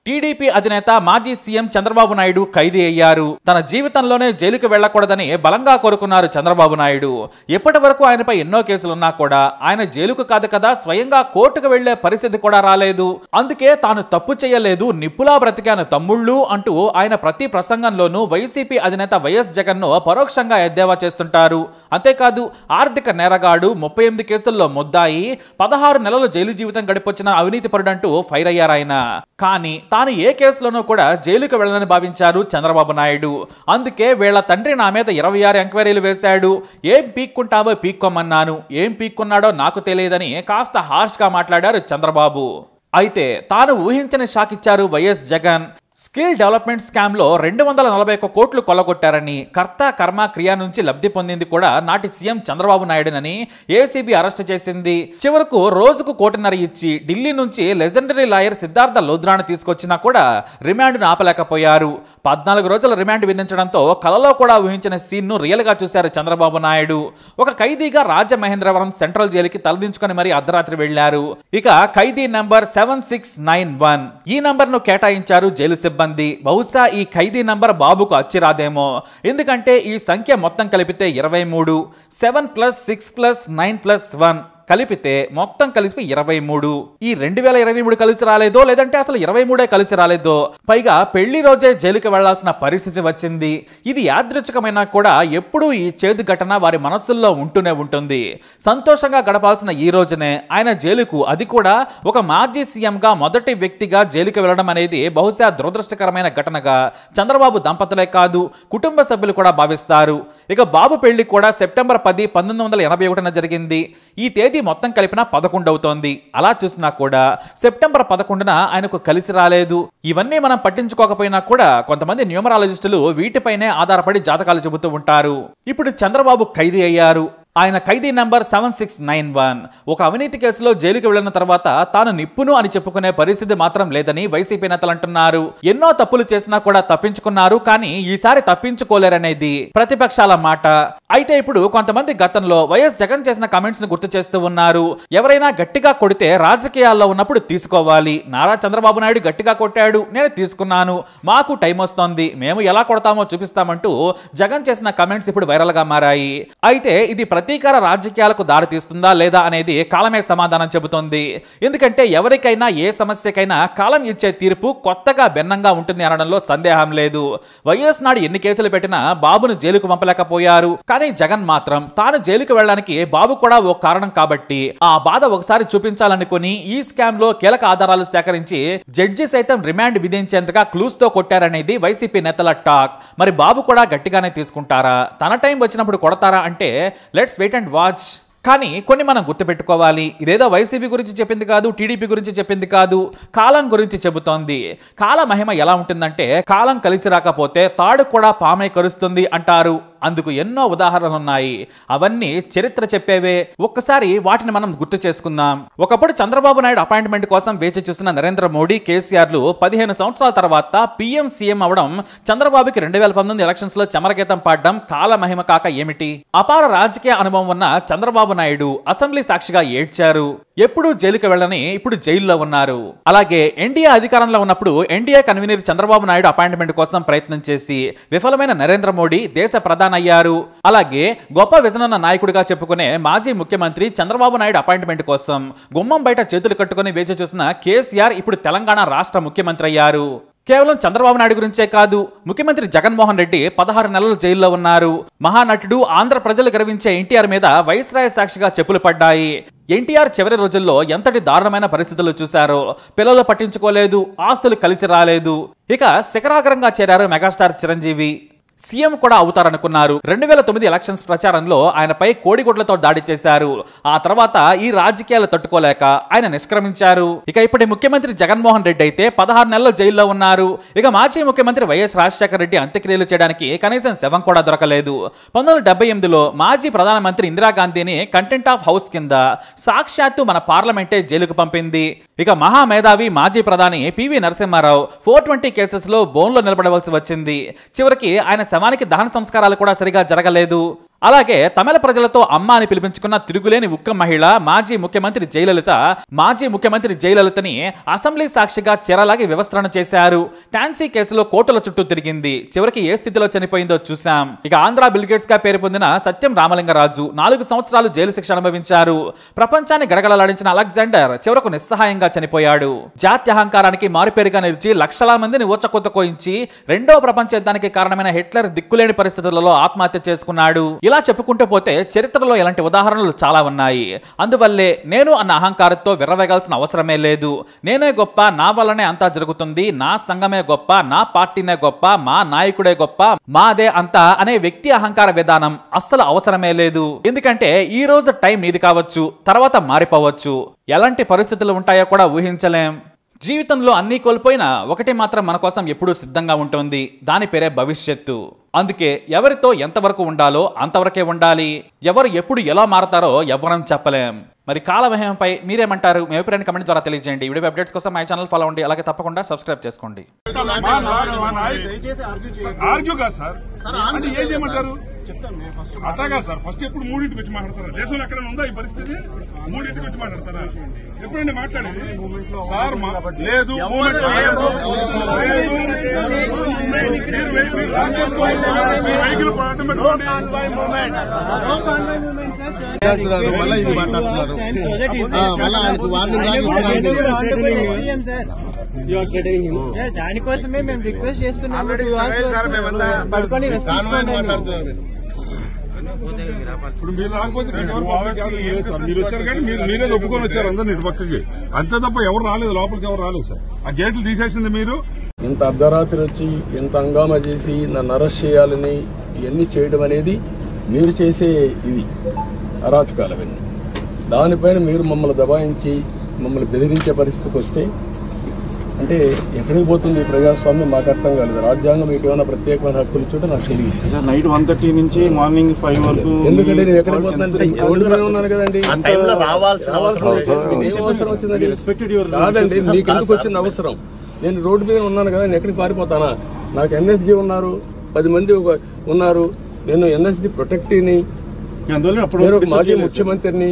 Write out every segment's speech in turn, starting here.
TDP అధినేత మాజీ CM Chandrababu Naidu ఖైదీ అయ్యారు తన జీవితంలోనే జైలుకు వెళ్లకూడదని బలంగా కోరుకున్నారు చంద్రబాబు నాయుడు ఇప్పటి వరకు ఆయనపై ఎన్నో కేసులున్నా కూడా ఆయన జైలుకు కాదు కదా స్వయంగా కోర్టుకు వెళ్లే పరిస్థితి కూడా రాలేదు అందుకే తాను తప్పు చేయలేదు నిప్పులా బ్రతికాను తమ్ముళ్ళు అంటూ ఆయన ప్రతి ప్రసంగంలోనూ వైసీపీ అధినేత వైఎస్ జగన్ ను పరోక్షంగా ఎద్దేవా చేస్తుంటారు అంతేకాదు ఆర్థిక నేరగాడు ముప్పై ఎనిమిది కేసుల్లో ముద్దాయి పదహారు నెలలు జైలు జీవితం గడిపొచ్చిన అవినీతి పరుడంటూ ఫైర్ అయ్యారు ఆయన కానీ తాను ఏ కేసులోనూ కూడా జైలుకు వెళ్ళనని భావించారు చంద్రబాబు నాయుడు అందుకే వీళ్ళ తండ్రి నా మీద ఇరవై ఆరు ఎంక్వైరీలు వేశాడు ఏం పీక్కుంటావో పీక్కోమన్నాను ఏం పీక్కున్నాడో నాకు తెలియదని కాస్త హార్ష్గా మాట్లాడారు చంద్రబాబు అయితే తాను ఊహించని షాక్ ఇచ్చారు YS Jagan skill development scam లో రెండు వందల నలభై ఒక్క కోట్లు కొల్లగొట్టారని కర్త కర్మ క్రియ నుంచి లబ్ధి పొందింది కూడా నాటి సీఎం చంద్రబాబు నాయుడునని ఏసీబీ అరెస్ట్ చేసింది చివరకు రోజుకు కోటిన్నర ఇచ్చి ఢిల్లీ నుంచి లెజెండరీ లాయర్ సిద్ధార్థ లోద్రాను తీసుకొచ్చినా కూడా రిమాండ్ను ఆపలేకపోయారు పద్నాలుగు రోజుల రిమాండ్ విధించడంతో కలలో కూడా ఊహించిన సీన్ ను రియల్ గా చూశారు చంద్రబాబు నాయుడు ఒక ఖైదీగా రాజమహేంద్రవరం సెంట్రల్ జైలుకి తలదించుకొని మరి అర్ధరాత్రి వెళ్లారు ఇక ఖైదీ number seven six nine one ఈ నంబర్ ను కేటాయించారు జైలు సిబ్బంది బహుశా ఈ ఖైదీ నంబర్ బాబుకు అచ్చిరాదేమో ఎందుకంటే ఈ సంఖ్య మొత్తం కలిపితే ఇరవై మూడు seven plus six plus nine plus one కలిపితే మొత్తం కలిసి ఇరవై మూడు ఈ రెండు వేల ఇరవై మూడు కలిసి రాలేదో లేదంటే అసలు ఇరవై మూడే కలిసి రాలేదో పైగా పెళ్లి రోజే జైలుకి వెళ్లాల్సిన పరిస్థితి వచ్చింది ఇది యాదృచ్ఛికమైనా కూడా ఎప్పుడూ ఈ చేదు ఘటన వారి మనస్సుల్లో ఉంటూనే ఉంటుంది సంతోషంగా గడపాల్సిన ఈ రోజునే ఆయన జైలుకు అది కూడా ఒక మాజీ సీఎంగా మొదటి వ్యక్తిగా జైలుకి వెళ్లడం అనేది బహుశా దురదృష్టకరమైన ఘటనగా చంద్రబాబు దంపతులే కాదు కుటుంబ సభ్యులు కూడా భావిస్తారు ఇక బాబు పెళ్లి కూడా సెప్టెంబర్ పది పంతొమ్మిది వందల ఎనభై ఒకటిన జరిగింది ఈ తేదీ మొత్తం కలిపిన పదకొండు అవుతోంది అలా చూసినా కూడా సెప్టెంబర్ పదకొండున ఆయనకు కలిసి రాలేదు ఇవన్నీ మనం పట్టించుకోకపోయినా కూడా కొంతమంది న్యూమరాలజిస్టులు వీటిపైనే ఆధారపడి జాతకాలు చెబుతూ ఉంటారు ఇప్పుడు చంద్రబాబు ఖైదీ అయ్యారు ఆయన ఖైదీ number seven six nine one ఒక అవినీతి కేసులో జైలుకి వెళ్లిన తర్వాత తాను నిప్పును అని చెప్పుకునే పరిస్థితి మాత్రం లేదని వైసీపీ నేతలు అంటున్నారు ఎన్నో తప్పులు చేసినా కూడా తప్పించుకున్నారు కానీ ఈసారి తప్పించుకోలేరనేది ప్రతిపక్షాల మాట అయితే ఇప్పుడు కొంతమంది గతంలో వైఎస్ జగన్ చేసిన కామెంట్స్ ను గుర్తు చేస్తూ ఉన్నారు ఎవరైనా గట్టిగా కొడితే రాజకీయాల్లో ఉన్నప్పుడు తీసుకోవాలి నారా చంద్రబాబు నాయుడు గట్టిగా కొట్టాడు నేను తీసుకున్నాను మాకు టైం వస్తోంది మేము ఎలా కొడతామో చూపిస్తామంటూ జగన్ చేసిన కమెంట్స్ ఇప్పుడు వైరల్ గా మారాయి అయితే ఇది ప్రతీకార రాజకీయాలకు దారితీస్తుందా లేదా అనేది కాలమే సమాధానం చెబుతోంది ఎందుకంటే ఎవరికైనా ఏ సమస్యకైనా కాలం ఇచ్చే తీర్పు కొత్తగా భిన్నంగా ఉంటుంది అనడంలో సందేహం లేదు వైఎస్ నాడు ఎన్ని కేసులు పెట్టినా బాబును జైలుకు పంపలేకపోయారు కానీ జగన్ మాత్రం తాను జైలుకు వెళ్ళడానికి బాబు కూడా ఓ కారణం కాబట్టి ఆ బాధ ఒకసారి చూపించాలనుకుని ఈ స్కామ్ లో కీలక ఆధారాలు సేకరించి జడ్జి సైతం రిమాండ్ విధించేంతగా క్లూస్ తో కొట్టారనేది వైసీపీ నేతల టాక్ మరి బాబు కూడా గట్టిగానే తీసుకుంటారా తన టైం వచ్చినప్పుడు కొడతారా అంటే లెట్స్ వెయిట్ అండ్ వాచ్ కానీ కొన్ని మనం గుర్తుపెట్టుకోవాలి ఇదేదో వైసీపీ గురించి చెప్పింది కాదు టీడీపీ గురించి చెప్పింది కాదు కాలం గురించి చెబుతోంది కాల మహిమ ఎలా ఉంటుందంటే కాలం కలిసి రాకపోతే తాడు కూడా పామై కరుస్తుంది అంటారు అందుకు ఎన్నో ఉదాహరణలు ఉన్నాయి అవన్నీ చరిత్ర చెప్పేవే ఒక్కసారి వాటిని మనం గుర్తు చేసుకుందాం ఒకప్పుడు చంద్రబాబు నాయుడు అపాయింట్మెంట్ కోసం వేచి చూసిన నరేంద్ర మోడీ కేసీఆర్లు పదిహేను సంవత్సరాల తర్వాత పీఎం సీఎం అవడం చంద్రబాబుకి రెండు వేల పంతొమ్మిది ఎలక్షన్స్ లో చమరగీతం పాడడం కాల మహిమ కాక ఏమిటి అపార రాజకీయ అనుభవం ఉన్న చంద్రబాబు నాయుడు అసెంబ్లీ సాక్షిగా ఏడ్చారు ఎప్పుడు జైలుకి వెళ్ళని ఇప్పుడు జైల్లో ఉన్నారు అలాగే ఎన్డీఏ అధికారంలో ఉన్నప్పుడు NDA convener Chandrababu Naidu appointment కోసం ప్రయత్నం చేసి విఫలమైన నరేంద్ర మోడీ దేశ ప్రధాని అయ్యారు అలాగే గొప్ప విజనున్న నాయకుడిగా చెప్పుకునే మాజీ ముఖ్యమంత్రి చంద్రబాబు నాయుడు అపాయింట్మెంట్ కోసం గుమ్మం బయట చేతులు కట్టుకుని వేచి చూసిన కేసీఆర్ ఇప్పుడు తెలంగాణ రాష్ట్ర ముఖ్యమంత్రి అయ్యారు కేవలం చంద్రబాబు నాయుడు గురించే కాదు ముఖ్యమంత్రి జగన్మోహన్ రెడ్డి పదహారు నెలలు జైల్లో ఉన్నారు మహానటుడు ఆంధ్ర ప్రజలు గర్వించే ఎన్టీఆర్ మీద వైస్రాయ సాక్షిగా చెప్పులు పడ్డాయి ఎన్టీఆర్ చివరి రోజుల్లో ఎంతటి దారుణమైన పరిస్థితులు చూశారో పిల్లలు పట్టించుకోలేదు ఆస్తులు కలిసి రాలేదు ఇక శిఖరాగ్రంగా చేరారు మెగాస్టార్ చిరంజీవి సీఎం కూడా అవుతారనుకున్నారు రెండు వేల తొమ్మిది ఎలక్షన్స్ ప్రచారంలో ఆయనపై కోడిగుడ్లతో దాడి చేశారు ఆ తర్వాత ఈ రాజకీయాలు తట్టుకోలేక ఆయన నిష్క్రమించారు ఇక ఇప్పటి ముఖ్యమంత్రి జగన్మోహన్ రెడ్డి అయితే పదహారు నెలలు జైల్లో ఉన్నారు ఇక మాజీ ముఖ్యమంత్రి వైఎస్ రాజశేఖర రెడ్డి అంత్యక్రియలు చేయడానికి కనీసం శవం కూడా దొరకలేదు పంతొమ్మిది వందల డెబ్బై ఎనిమిదిలో మాజీ ప్రధానమంత్రి ఇందిరాగాంధీని కంటెంట్ ఆఫ్ హౌస్ కింద సాక్షాత్తు మన పార్లమెంటే జైలుకు పంపింది ఇక మహామేధావి మాజీ ప్రధాని PV Narasimha Rao four twenty cases లో బోన్లో నిలబడవలసి వచ్చింది చివరికి ఆయన శవానికి దహన సంస్కారాలు కూడా సరిగా జరగలేదు అలాగే తమిళ ప్రజలతో అమ్మ అని పిలిపించుకున్న తిరుగులేని ఉక్క మహిళ మాజీ ముఖ్యమంత్రి జయలలిత మాజీ ముఖ్యమంత్రి జయలలితని అసెంబ్లీ సాక్షిగా చెరలాగి వివస్త్రణ చేశారు టాన్సీ కేసులో కోర్టుల చుట్టూ తిరిగింది చివరికి ఏ స్థితిలో చనిపోయిందో చూశాం ఇక ఆంధ్ర బిల్గేట్స్ గా పేరు పొందిన సత్యం రామలింగరాజు నాలుగు సంవత్సరాలు జైలు శిక్ష అనుభవించారు ప్రపంచాన్ని గడగడలాడించిన అలెగ్జాండర్ చివరకు నిస్సహాయంగా చనిపోయాడు జాత్యహంకారానికి మారుపేరుగా నిలిచి లక్షల మందిని ఊచకొత్త కోయించి రెండో ప్రపంచ యుద్ధానికి కారణమైన హిట్లర్ దిక్కులేని పరిస్థితులలో ఆత్మహత్య చేసుకున్నాడు ఇలా చెప్పుకుంటూ పోతే చరిత్రలో ఇలాంటి ఉదాహరణలు చాలా ఉన్నాయి అందువల్లే నేను అన్న అహంకారంతో విర్రవేగాల్సిన అవసరమే లేదు నేనే గొప్ప నా వల్లనే అంతా జరుగుతుంది నా సంఘమే గొప్ప నా పార్టీనే గొప్ప మా నాయకుడే గొప్ప మాదే అంతా అనే వ్యక్తి అహంకార విధానం అస్సలు అవసరమే లేదు ఎందుకంటే ఈ రోజు టైం నీది కావచ్చు తర్వాత మారిపోవచ్చు ఎలాంటి పరిస్థితులు ఉంటాయో కూడా ఊహించలేం జీవితంలో అన్నీ కోల్పోయినా ఒకటి మాత్రం మన కోసం ఎప్పుడూ సిద్ధంగా ఉంటుంది దాని పేరే భవిష్యత్తు అందుకే ఎవరితో ఎంతవరకు ఉండాలో అంతవరకే ఉండాలి ఎవరు ఎప్పుడు ఎలా మారతారో ఎవరం చెప్పలేం మరి కాలమహంపై మీరేమంటారు మీ అభిప్రాయాన్ని కమెంట్ ద్వారా తెలియజేయండి వీడియో అప్డేట్స్ కోసం మై ఛానల్ ఫాలో అవ్వండి అలాగే తప్పకుండా సబ్స్క్రైబ్ చేసుకోండి మా నా- మా నాయకుడు ఆర్గ్యూ కాదు సార్ అది ఏం చేయమంటారు అట్లాగా సార్ ఫస్ట్ ఎప్పుడు మూడింటికి వచ్చి మాట్లాడతారా దేశంలో ఎక్కడ ఉందా ఈ పరిస్థితి మూడింటికి వచ్చి మాట్లాడతారా ఎప్పుడండి మాట్లాడేది సార్ మా- లేదు మూమెంట్ లేదు. లేదు. మీరు వె- మీరు లాక్ చేసుకోండి. మీ వెహికల్ పక్కన పెట్టుకోండి. మళ్ళీ ఇది మాట్లాడుతున్నారు ఆ, మళ్ళీ ఆయనకు వార్నింగ్ లాగా ఇస్తున్నారు దానికోసమే మేము రిక్వెస్ట్ చేస్తున్నాం ఆల్రెడీ సరే సార్ మేమంతా పడుకొని రెస్ట్ కాన్వాయ్ తీసుకోండి మాట్లాడుతున్నారు మీరు. ఇప్పుడు మీరు రాకపోతే మీకు ఎవరు పబ్లిక్ ఎవరు లేదు సార్ మీరు వచ్చారు కానీ మీరు మీరే ఒప్పుకొని వచ్చారు అందరిని ఇటు పక్కకి అంతే తప్ప ఎవరు రాలేదు లోపలికి ఎవరు రాలేదు సార్ ఆ గేట్లు తీసేసింది మీరు ఇంత అర్ధరాత్రి వచ్చి ఇంత హంగామా చేసి నన్ను అరెస్ట్ చేయాలని ఇవన్నీ చేయడం అనేది మీరు చేసే ఇది అరాచకాలు అవన్నీ దానిపైన మీరు మమ్మల్ని దబాయించి మమ్మల్ని బెదిరించే పరిస్థితికి వస్తే అంటే ఎక్కడికి పోతుంది ఈ ప్రజాస్వామ్యం మాకు అర్థం కాలేదు రాజ్యాంగం మీకు ఏమైనా ప్రత్యేకమైన హక్కులు ఇచ్చుంటే నాకు తెలియదు సార్ నైట్ వన్ థర్టీ నుంచి మార్నింగ్ ఫైవ్ వరకు ఎందుకంటే నేను ఎక్కడికి పోతున్నానంటే రోడ్డు మీద ఉన్నాను కదండి ఆ టైంలో రావాల్సిన అవసరం లేదు. మీకు ఏం అవసరం వచ్చిందండి రెస్పెక్టెడ్ యువర్ కాదండి మీకు ఎందుకు వచ్చింది అవసరం నేను రోడ్డు మీద ఉన్నాను కదా నేను ఎక్కడికి పారిపోతానా నాకు ఎన్ఎస్జీ ఉన్నారు పది మంది ఒక- ఉన్నారు నేను ఎన్ఎస్జీ ప్రొటెక్టీని అందువల్ల అప్పుడు నేను ఒక మాజీ ముఖ్యమంత్రిని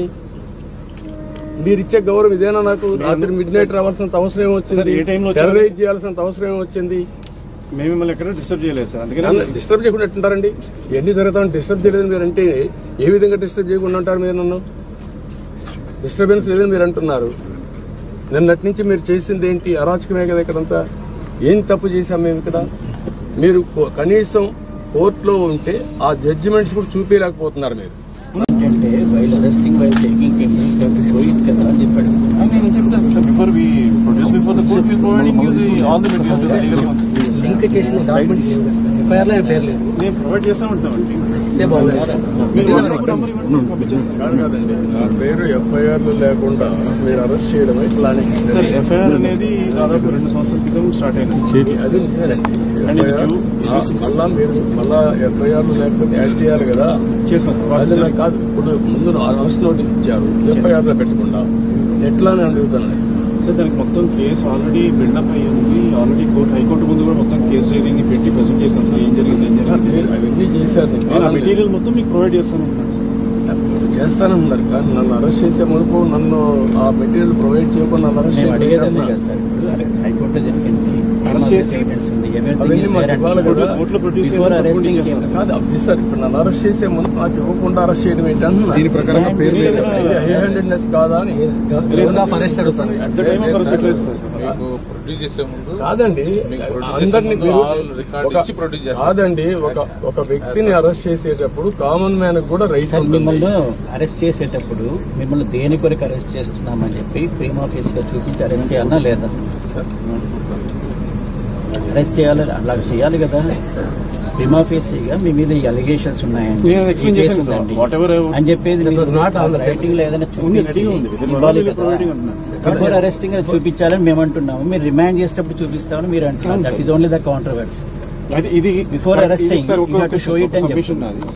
మీరు ఇచ్చే గౌరవం ఇదేనా నాకు రాత్రి మిడ్ నైట్ రావాల్సినంత అవసరం ఏమి వచ్చింది సార్, ఏ టైంలో వచ్చారు? టెర్రరైజ్ చేయాల్సినంత అవసరం ఏమి వచ్చింది మేము మిమ్మల్ని ఎక్కడ డిస్టర్బ్ చేయలేదు సార్ అందుకని నన్ను డిస్టర్బ్ చేయకుండా ఎట్టుంటారండి ఎన్ని జరుగుతామని డిస్టర్బ్ చేయలేదు మీరు అంటే ఏ విధంగా డిస్టర్బ్ చేయకుండా ఉంటారు మీరు నన్ను డిస్టర్బెన్స్ లేదని మీరు అంటున్నారు నిన్నటి నుంచి మీరు చేసింది ఏంటి అరాచకమే కదా ఇక్కడంతా ఏం తప్పు చేశాం మేము ఇక్కడ మీరు కో- కనీసం కోర్టులో ఉంటే ఆ జడ్జిమెంట్స్ కూడా చూపించలేకపోతున్నారు మీరు అంటే వైల్ అరెస్టింగ్ వైల్ టేకింగ్ పోయింది కదా అని చెప్పాడు నేను చెప్తాను sir before we produce before the court we providing you the all the materials legal link చేసిన డాక్యుమెంట్స్ ఎఫ్ఐఆర్ లో పేరు లేదు నేను ప్రొవైడ్ చేస్తా ఉంటామండి ఇస్తే బాగుంది మీరు WhatsApp number ఇవ్వండి, నేను పంపించేస్తాను. కాదు కాదండి నా పేరు ఎఫ్ఐఆర్లు లేకుండా మీరు అరెస్ట్ చేయడమే ప్లానింగ్ సార్ ఎఫ్ఐఆర్ అనేది దాదాపు రెండు సంవత్సరాల క్రితం స్టార్ట్ అయింది అది నిజమేనండి And ఇది FIR due- మళ్ళా మీరు మళ్ళా ఎఫ్ఐఆర్లు లేకపోతే యాడ్ చేయాలి కదా చేస్తాం సార్ అది process నాకు కాదు ఇప్పుడు ముందు అరెస్ట్ నోటీస్ ఇచ్చారు ఎఫ్ఐఆర్ లో పెట్టకుండా ఎట్లా అని అడుగుతాను సార్ దానికి మొత్తం కేసు ఆల్రెడీ బిల్డప్ అయ్యి ఉంది ఆల్రెడీ కోర్టు హైకోర్టు ముందు కూడా మొత్తం కేసు డైరీని పెట్టి ప్రజెంట్ చేశాను సార్ ఏం జరిగింది ఏం జరిగింది అవన్నీ చేశారు నేను నేను ఆ కాదని మెటీరియల్ మొత్తం మీకు ప్రొవైడ్ చేస్తాను అంటున్నాను సార్ చేస్తానన్నారు కానీ నన్ను అరెస్ట్ చేసే మునుపు నన్ను ఆ మెటీరియల్ ప్రొవైడ్ చేయకుండా నన్ను అరెస్ట్ మేము అడిగేది అదే చేయకుండా కదా సార్ ఇప్పుడు అరే, హైకోర్టులో జరిగింది Arrest చేసి- ఎవిడెన్స్ ఉంది అవన్నీ మాకు ఇవ్వాలి కదా. కోర్టులో ప్రొడ్యూస్ బిఫోర్ అరెస్టింగ్ కాదు అది సార్ ఇప్పుడు నన్ను అరెస్ట్ చేసే ముందు నాకు ఇవ్వకుండా అరెస్ట్ చేయడం ఏంటి అంటున్నా దీని ప్రకారంగా పేరు మీరు లేదు. ఏదైనా- హై హ్యాండెడ్నెస్ కాదా అని అరెస్ట్ అడుగుతాను at the time of arrest ఎట్లా ఇస్తారు సార్ మీకు ప్రొడ్యూస్ చేసే ముందు కాదండి produce అందరినీ చేసే మీరు ముందు all record ఒక- ఇచ్చి produce చేస్తారు. కాదండి ఒక ఒక వ్యక్తిని అరెస్ట్ చేసేటప్పుడు కామన్ మ్యాన్ కూడా రైట్ సార్ ఉంటుంది మిమ్మల్ని అరెస్ట్ చేసేటప్పుడు మిమ్మల్ని దేని కొరకు అరెస్ట్ చేస్తున్నామని చెప్పి ప్రీమా ఫేస్ గా చూపించి అరెస్ట్ చేయాలన్నా లేదా అరెస్ట్ చేయాలి అలా చేయాలి కదా ప్రీమా ఫేసీగా మీ మీద ఈ అలిగేషన్స్ ఉన్నాయండి నేను explain ఈ కేసు చేశాను సార్. ఉందండి. Whatever I- అని చెప్పేది రైటింగ్ లో ఏదైనా ఉంది, చూపించి రెడీగా ఉంది. It is ఇవ్వాలి already కదా providing అంటున్నాను. బిఫోర్ అరెస్టింగ్ చూపించాలని మేము అంటున్నాము మీరు రిమాండ్ చేసేటప్పుడు చూపిస్తామని మీరు అంటున్నారు అవును that sir. Is only the controversy అది ఇది Before arresting, sir you have to show it and submission నాది